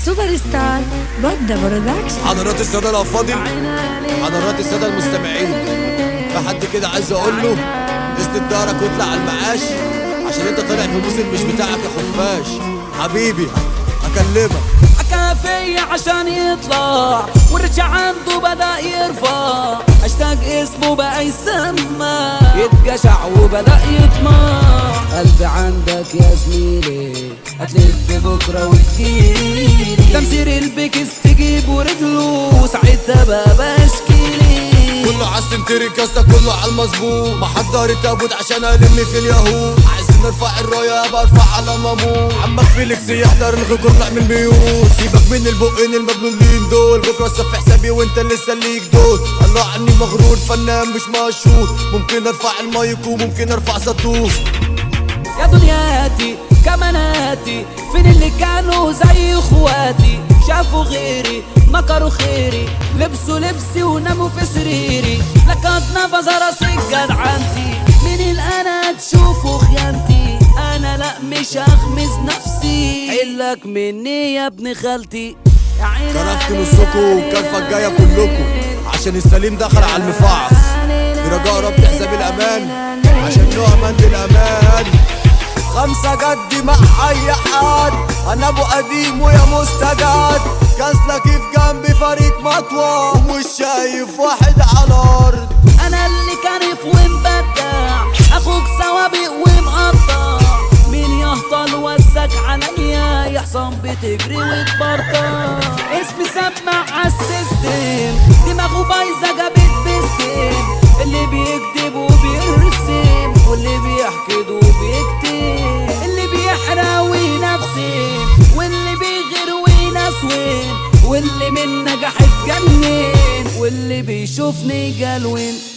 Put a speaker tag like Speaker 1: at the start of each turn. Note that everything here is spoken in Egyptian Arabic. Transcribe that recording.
Speaker 1: سوبر ستار بودة برودكشن
Speaker 2: حضرات السادة الأفاضل حضرات السادة المستمعين في حد كده عايز أقول له اسند دارك واطلع على المعاش عشان أنت طالع في موسم مش بتاعك يا خفاش حبيبي هكلمك
Speaker 3: حكى فيا عشان يطلع ورجع عنده بدا يرفع اشتاق اسمه بقى يسمى يتجشع وبدا يطمع قلبي عندك يا زميلي هتلف بكره وتجيلي تمثيل البكس تجيب ورجله ساعتها بقى بشكيلي
Speaker 2: كله عالسنتري كاسة كله عالمظبوط محضر التابوت عشان ألم في اليهود عايزين نرفع الراية برفع على مامون عمك فيليكس يحضر الغجر من الميوت سيبك من البقين المبلولين دول بكرة صف حسابي وانت لسه ليك دول الله عني مغرور فنان مش مشهور ممكن ارفع المايك وممكن ارفع سطور
Speaker 3: يا دنياتي كماناتي فين اللي كانوا زي اخواتي شافوا غيري مكروا خيري لبسوا لبسي وناموا في سريري لقد نبذ راسي جدعنتي من الان تشوفوا خيانتي انا لا مش هغمز نفسي حلك مني يا ابن خالتي يا عيني
Speaker 2: كرفت نصكم والكرفة الجاية كلكم عشان السليم دخل على المفعص برجاء رب حساب الأمان عشان نؤمن بالأمان خمسة جدي مع أي حد أنا أبو قديم ويا مستجد كاسلك في جنبي فريق مطوى ومش شايف واحد على الأرض
Speaker 3: انا اللي كارف ومبدع اخوك سوابق ومقطع مين يهطل وسك عليا يا حصان بتجري وتبرطع اسمي سمع عالسيستم دماغه بايظه جابت بسكم اللي بيكتب وبيرسم واللي بيحكد وبيكتب اللي بيحرق وينفسم واللي بيغير وينسون واللي من نجح اتجنن واللي بيشوفني جلون